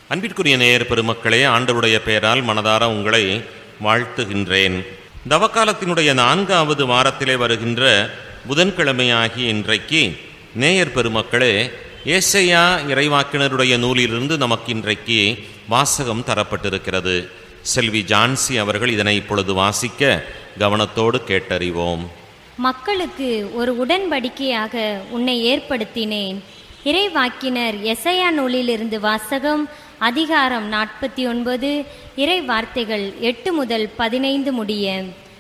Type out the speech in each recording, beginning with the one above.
அன்பிற்குரிய நேயர் பெருமக்களே ஆண்டவருடைய பெயரால் மனதார உங்களை வாழ்த்துகின்றேன் தவக்காலத்தினுடைய நான்காவது வாரத்திலே வருகின்ற புதன்கிழமையாகிய இன்றைக்கு நேயர் பெருமக்களே ஏசையா இறைவாக்கினருடைய நூலிலிருந்து நமக்கு இன்றைக்கு வாசகம் தரப்பட்டிருக்கிறது செல்வி ஜான்சி அவர்கள் இதனை இப்பொழுது வாசிக்க கவனத்தோடு கேட்டறிவோம் மக்களுக்கு ஒரு உடன்படிக்கையாக உன்னை ஏற்படுத்தினேன் இறைவாக்கினர் எசையா நூலிலிருந்து வாசகம் அதிகாரம் நாற்பத்தி ஒன்பது இறை வார்த்தைகள் எட்டு முதல் பதினைந்து முடிய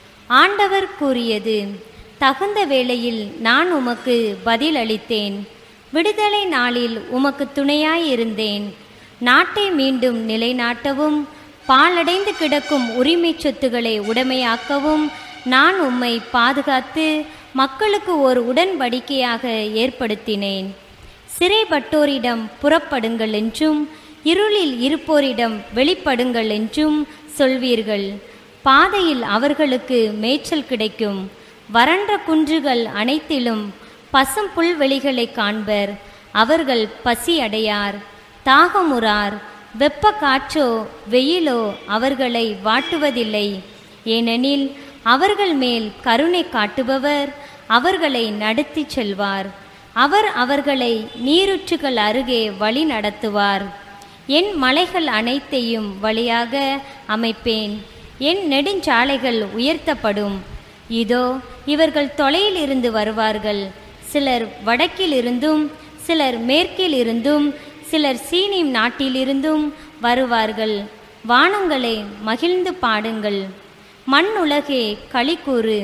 ஆண்டவர் கூறியது தகுந்த வேளையில் நான் உமக்கு பதில் அளித்தேன் விடுதலை நாளில் உமக்கு துணையாயிருந்தேன் நாட்டை மீண்டும் நிலைநாட்டவும் பாலடைந்து கிடக்கும் உரிமை சொத்துக்களை உடைமையாக்கவும் நான் உம்மை பாதுகாத்து மக்களுக்கு ஒரு உடன்படிக்கையாக ஏற்படுத்தினேன் சிறைப்பட்டோரிடம் புறப்படுங்கள் என்றும் இருளில் இருப்போரிடம் வெளிப்படுங்கள் என்றும் சொல்வீர்கள் பாதையில் அவர்களுக்கு மேய்ச்சல் கிடைக்கும் வறண்ட குன்றுகள் அனைத்திலும் பசும் புல்வெளிகளை காண்பர் அவர்கள் பசி அடையார் தாகமுறார் வெப்ப காற்றோ வெயிலோ அவர்களை வாட்டுவதில்லை ஏனெனில் அவர்கள் மேல் கருணை காட்டுபவர் அவர்களை நடத்திச் செல்வார் அவர் அவர்களை நீருற்றுகள் அருகே வழி நடத்துவார் என் மலைகள் அனைத்தையும் வழியாக அமைப்பேன் என் நெடுஞ்சாலைகள் உயர்த்தப்படும் இதோ இவர்கள் தொலையில் இருந்து வருவார்கள் சிலர் வடக்கிலிருந்தும் சிலர் மேற்கிலிருந்தும் சிலர் சீனிம் நாட்டிலிருந்தும் வருவார்கள் வானங்களே மகிழ்ந்து பாடுங்கள் மண் உலகே களிக்கூறு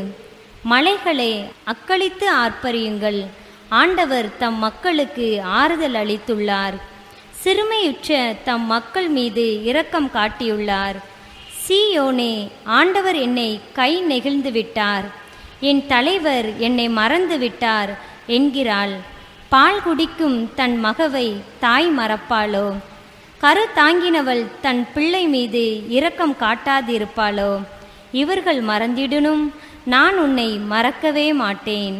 மலைகளே அக்களித்து ஆர்ப்பரியுங்கள் ஆண்டவர் தம் மக்களுக்கு ஆறுதல் அளித்துள்ளார் சிறுமையுற்ற தம் மக்கள் மீது இரக்கம் காட்டியுள்ளார் சீயோனே ஆண்டவர் என்னை கை நெகிழ்ந்து விட்டார் என் தலைவர் என்னை மறந்து விட்டார் என்கிறாள் பால் குடிக்கும் தன் மகவை தாய் மறப்பாளோ கரு தாங்கினவள் தன் பிள்ளை மீது இரக்கம் காட்டாதிருப்பாளோ இவர்கள் மறந்திடனும் நான் உன்னை மறக்கவே மாட்டேன்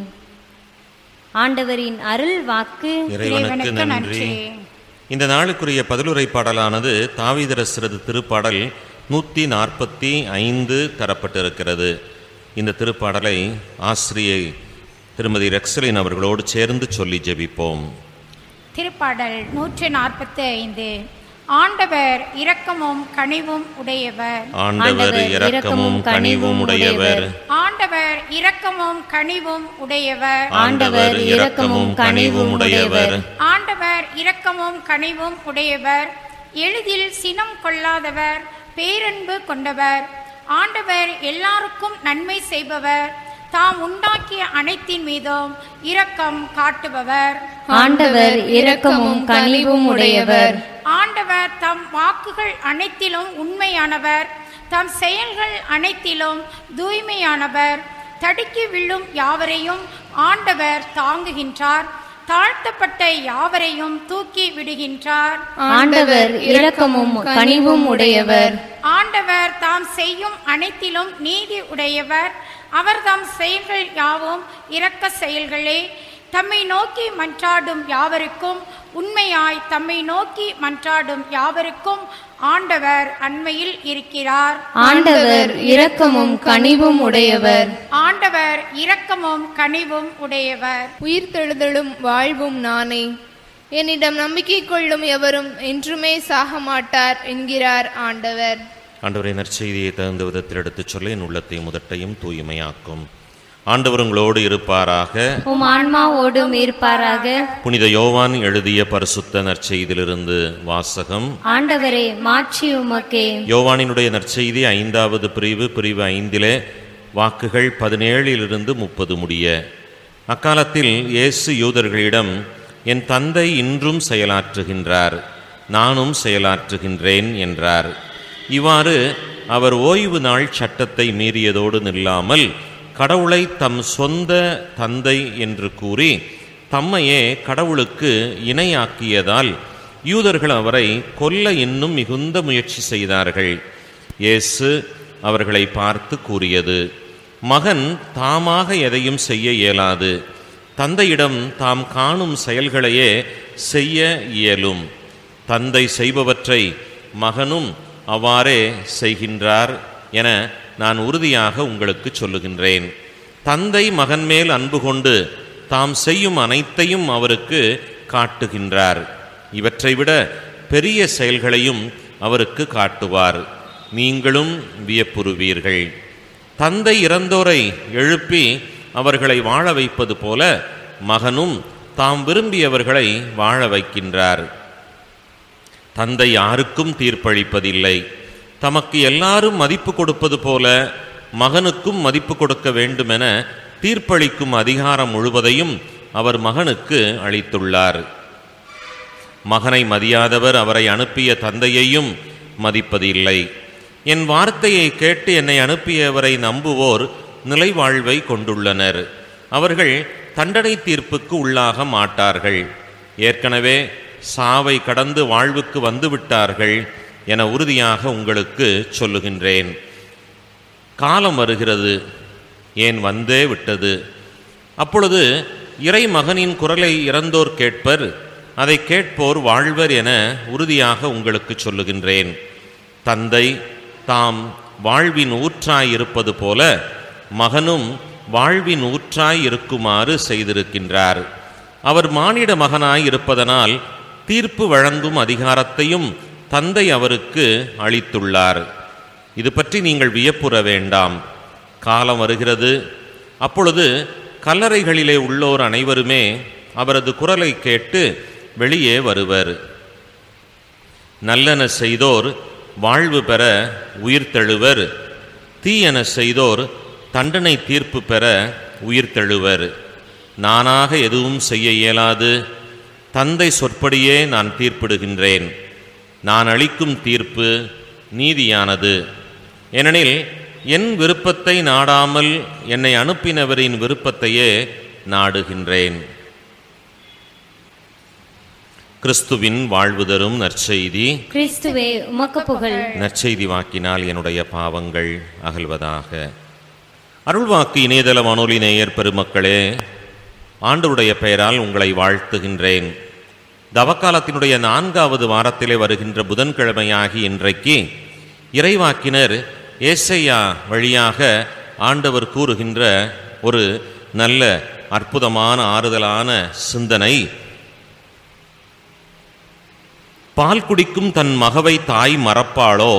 ஆண்டவரின் அருள் வாக்கு இறைவனுக்கு நன்றி இந்த நாளுக்குரிய பதிலுரை பாடலானது தாவீதரசரது திருப்பாடல் நூற்றி நாற்பத்தி ஐந்து தரப்பட்டிருக்கிறது இந்த திருப்பாடலை ஆசிரியை திருமதி ரெக்ஸலின் அவர்களோடு சேர்ந்து சொல்லி ஜெபிப்போம் திருப்பாடல் நூற்றி நாற்பத்தி ஐந்து ஆண்டவர் இரக்கமும் கனிவும் உடையவர் ஆண்டவர் இரக்கமும் கனிவும் உடையவர் ஆண்டவர் இரக்கமும் கனிவும் உடையவர் ஆண்டவர் இரக்கமும் கனிவும் உடையவர் ஆண்டவர் இரக்கமும் கனிவும் உடையவர் எளிதில் சினம் கொள்ளாதவர் பேரன்பு கொண்டவர் ஆண்டவர் எல்லாருக்கும் நன்மை செய்பவர் தாம் உண்டாக்கிய அனைத்தின் மீதும் இரக்கம் காட்டுபவர் ஆண்டவர் இரக்கமும் கனிவும் உடையவர் ஆண்டவர் தம் வாக்குகள் அனைத்திலும் உண்மையானவர் தம் செயல்கள் அனைத்திலும் தூய்மையானவர் தடுக்கி விழும் யாவரையும் ஆண்டவர் தாங்குகின்றார் தாழ்த்தப்பட்ட யாவரையும் தூக்கி விடுகின்றார் ஆண்டவர் இரக்கமும் கனிவும் உடையவர் ஆண்டவர் தாம் செய்யும் அனைத்திலும் நீதி உடையவர் அவர் தம் செயல்கள் யாவும் இரக்க செயல்களே தம்மை நோக்கி மன்றாடும் யாவருக்கும் உண்மையாய் தம்மை நோக்கி மன்றாடும் யாவருக்கும் ஆண்டவர் அண்மையில் இருக்கிறார் ஆண்டவர் இரக்கமும் கனிவும் உடையவர் ஆண்டவர் இரக்கமும் கனிவும் உடையவர் உயிர்த்தெழுதலும் வாழ்வும் நானே என்னிடம் நம்பிக்கை கொள்ளும் எவரும் என்றுமே சாக மாட்டார் என்கிறார் ஆண்டவர் ஆண்டவரை நற்செய்தியை தகுந்த விதத்தில் எடுத்துச் சொல்ல என் உள்ளத்தை முதட்டையும் தூய்மையாக்கும் ஆண்டவர் உங்களோடு இருப்பாராக உம் ஆன்மாவோடும் இருப்பாராக புனித யோவான் எழுதிய பரிசுத்த நற்செய்தியிலிருந்து வாசகம் ஆண்டவரே மாட்சி உமக்கே யோவானினுடைய நற்செய்தி ஐந்தாவது பிரிவு பிரிவு ஐந்திலே வாக்குகள் பதினேழிலிருந்து முப்பது முடிய அக்காலத்தில் இயேசு யூதர்களிடம் என் தந்தை இன்றும் செயலாற்றுகின்றார் நானும் செயலாற்றுகின்றேன் என்றார் இவ்வாறு அவர் ஓய்வு நாள் சட்டத்தை மீறியதோடு நில்லாமல் கடவுளை தம் சொந்த தந்தை என்று கூறி தம்மையே கடவுளுக்கு இணையாக்கியதால் யூதர்கள் அவரை கொல்ல இன்னும் மிகுந்த முயற்சி செய்தார்கள் இயேசு அவர்களை பார்த்து கூறியது மகன் தாமாக எதையும் செய்ய இயலாது தந்தையிடம் தாம் காணும் செயல்களையே செய்ய இயலும் தந்தை செய்பவற்றை மகனும் அவ்வாறே செய்கின்றார் என நான் உறுதியாக உங்களுக்கு சொல்லுகின்றேன் தந்தை மகன் மேல் அன்பு கொண்டு தாம் செய்யும் அனைத்தையும் அவருக்கு காட்டுகின்றார் இவற்றை விட பெரிய செயல்களையும் அவருக்கு காட்டுவார் நீங்களும் வியப்புறுவீர்கள் தந்தை இறந்தோரை எழுப்பி அவர்களை வாழ வைப்பது போல மகனும் தாம் விரும்பியவர்களை வாழ வைக்கின்றார் தந்தை யாருக்கும் தீர்ப்பளிப்பதில்லை தமக்கு எல்லாரும் மதிப்பு கொடுப்பது போல மகனுக்கும் மதிப்பு கொடுக்க வேண்டுமென தீர்ப்பளிக்கும் அதிகாரம் முழுவதையும் அவர் மகனுக்கு அளித்துள்ளார் மகனை மதியாதவர் அவரை அனுப்பிய தந்தையையும் மதிப்பதில்லை என் வார்த்தையை கேட்டு என்னை அனுப்பியவரை நம்புவோர் நிலைவாழ்வை கொண்டுள்ளனர் அவர்கள் தண்டனை தீர்ப்புக்கு உள்ளாக மாட்டார்கள் ஏற்கனவே சாவை கடந்து வாழ்வுக்கு வந்துவிட்டார்கள் என உறுதியாக உங்களுக்கு சொல்லுகின்றேன் காலம் வருகிறது ஏன் வந்தே விட்டது அப்பொழுது இறை மகனின் குரலை இறந்தோர் கேட்பர் அதை கேட்போர் வாழ்வர் என உறுதியாக உங்களுக்கு சொல்லுகின்றேன் தந்தை தாம் வாழ்வின் ஊற்றாய் இருப்பது போல மகனும் வாழ்வின் ஊற்றாய் இருக்குமாறு செய்திருக்கின்றார் அவர் மானிட மகனாய் இருப்பதனால் தீர்ப்பு வழங்கும் அதிகாரத்தையும் தந்தை அவருக்கு அளித்துள்ளார் இது பற்றி நீங்கள் வியப்புற வேண்டாம் காலம் வருகிறது அப்பொழுது கல்லறைகளிலே உள்ளோர் அனைவருமே அவரது குரலை கேட்டு வெளியே வருவர் நல்லன செய்தோர் வாழ்வு பெற உயிர்த்தெழுவர் தீயன செய்தோர் தண்டனை தீர்ப்பு பெற உயிர்த்தெழுவர் நானாக எதுவும் செய்ய இயலாது தந்தை சொற்படியே நான் தீர்ப்பிடுகின்றேன் நான் அளிக்கும் தீர்ப்பு நீதியானது ஏனெனில் என் விருப்பத்தை நாடாமல் என்னை அனுப்பினவரின் விருப்பத்தையே நாடுகின்றேன் கிறிஸ்துவின் வாழ்வு தரும் நற்செய்தி கிறிஸ்துவே உமக்கு புகழ் நற்செய்தி வாக்கினால் என்னுடைய பாவங்கள் அகல்வதாக அருள்வாக்கு இணையதள வானொலி நேயர் பெருமக்களே ஆண்டவருடைய பெயரால் உங்களை வாழ்த்துகின்றேன் தவக்காலத்தினுடைய நான்காவது வாரத்திலே வருகின்ற புதன்கிழமையாகி இன்றைக்கு இறைவாக்கினர் ஏசையா வழியாக ஆண்டவர் கூறுகின்ற ஒரு நல்ல அற்புதமான ஆறுதலான சிந்தனை பால் குடிக்கும் தன் மகவை தாய் மறப்பாளோ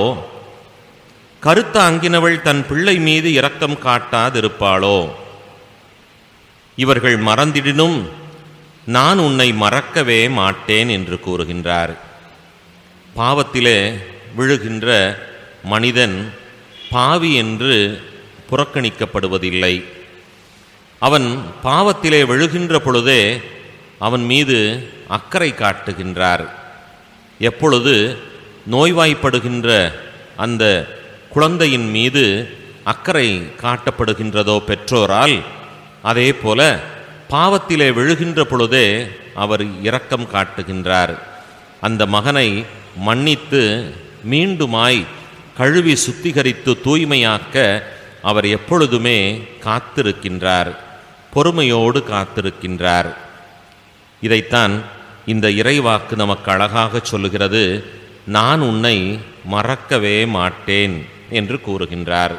கருத்த அங்கினவள் தன் பிள்ளை மீது இரக்கம் காட்டாதிருப்பாளோ இவர்கள் மறந்திடினும் நான் உன்னை மறக்கவே மாட்டேன் என்று கூறுகின்றார் பாவத்திலே விழுகின்ற மனிதன் பாவி என்று புறக்கணிக்கப்படுவதில்லை அவன் பாவத்திலே விழுகின்ற பொழுதே அவன் மீது அக்கறை காட்டுகின்றார் எப்பொழுது நோய்வாய்ப்படுகின்ற அந்த குழந்தையின் மீது அக்கறை காட்டப்படுகின்றதோ பெற்றோரால் அதே போல பாவத்திலே விழுகின்ற பொழுதே அவர் இரக்கம் காட்டுகின்றார் அந்த மகனை மன்னித்து மீண்டுமாய் கழுவி சுத்திகரித்து தூய்மையாக்க அவர் எப்பொழுதுமே காத்திருக்கின்றார் பொறுமையோடு காத்திருக்கின்றார் இதைத்தான் இந்த இறைவாக்கு நமக்கு அழகாக சொல்லுகிறது நான் உன்னை மறக்கவே மாட்டேன் என்று கூறுகின்றார்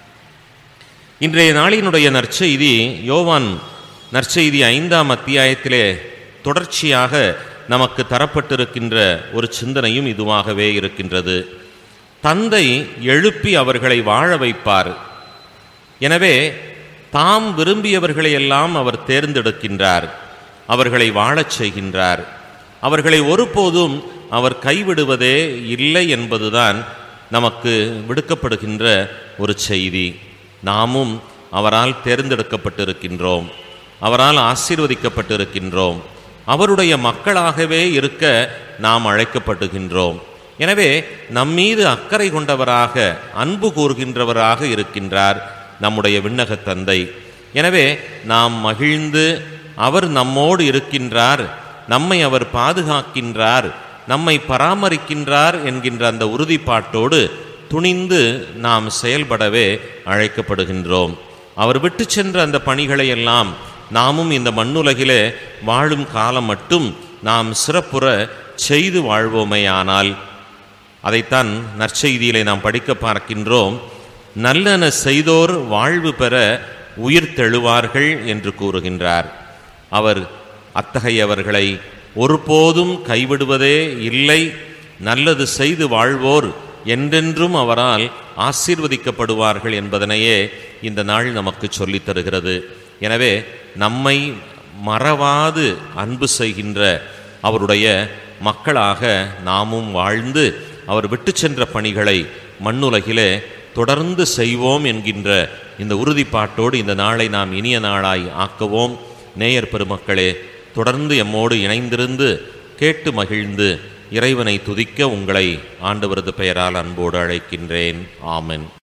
இன்றைய நாளினுடைய நற்செய்தி யோவான் நற்செய்தி ஐந்தாம் அத்தியாயத்திலே தொடர்ச்சியாக நமக்கு தரப்பட்டிருக்கின்ற ஒரு சிந்தனையும் இதுவாகவே இருக்கின்றது தந்தை எழுப்பி அவர்களை வாழ வைப்பார் எனவே தாம் விரும்பியவர்களையெல்லாம் அவர் தேர்ந்தெடுக்கின்றார் அவர்களை வாழச் செய்கின்றார் அவர்களை ஒருபோதும் அவர் கைவிடுவதே இல்லை என்பதுதான் நமக்கு விடுக்கப்படுகின்ற ஒரு செய்தி நாமும் அவரால் தேர்ந்தெடுக்கப்பட்டிருக்கின்றோம் அவரால் ஆசீர்வதிக்கப்பட்டிருக்கின்றோம் அவருடைய மக்களாகவே இருக்க நாம் அழைக்கப்படுகின்றோம் எனவே நம்மீது அக்கறை கொண்டவராக அன்பு கூறுகின்றவராக இருக்கின்றார் நம்முடைய விண்ணகத் தந்தை எனவே நாம் மகிழ்ந்து அவர் நம்மோடு இருக்கின்றார் நம்மை அவர் பாதுகாக்கின்றார் நம்மை பராமரிக்கின்றார் என்கின்ற அந்த உறுதிப்பாட்டோடு துணிந்து நாம் செயல்படவே அழைக்கப்படுகின்றோம் அவர் விட்டு சென்ற அந்த பணிகளை எல்லாம் நாமும் இந்த மண்ணுலகிலே வாழும் காலம் மட்டும் நாம் சிறப்புற செய்து வாழ்வோமேயானால் அதைத்தான் நற்செய்தியிலே நாம் படிக்க பார்க்கின்றோம் நல்லன செய்தோர் வாழ்வு பெற உயிர் தெழுவார்கள் என்று கூறுகின்றார் அவர் அத்தகையவர்களை ஒருபோதும் கைவிடுவதே இல்லை நல்லது செய்து வாழ்வோர் என்றென்றும் அவரால் ஆசீர்வதிக்கப்படுவார்கள் என்பதனையே இந்த நாள் நமக்கு சொல்லித் தருகிறது எனவே நம்மை மறவாது அன்பு செய்கின்ற அவருடைய மக்களாக நாமும் வாழ்ந்து அவர் விட்டு சென்ற பணிகளை மண்ணுலகிலே தொடர்ந்து செய்வோம் என்கின்ற இந்த உறுதிப்பாட்டோடு இந்த நாளை நாம் இனிய நாளாய் ஆக்குவோம் நேயர் பெருமக்களே தொடர்ந்து எம்மோடு இணைந்திருந்து கேட்டு மகிழ்ந்து இறைவனை துதிக்க உங்களை ஆண்டவரது பெயரால் அன்போடு அழைக்கின்றேன் ஆமென்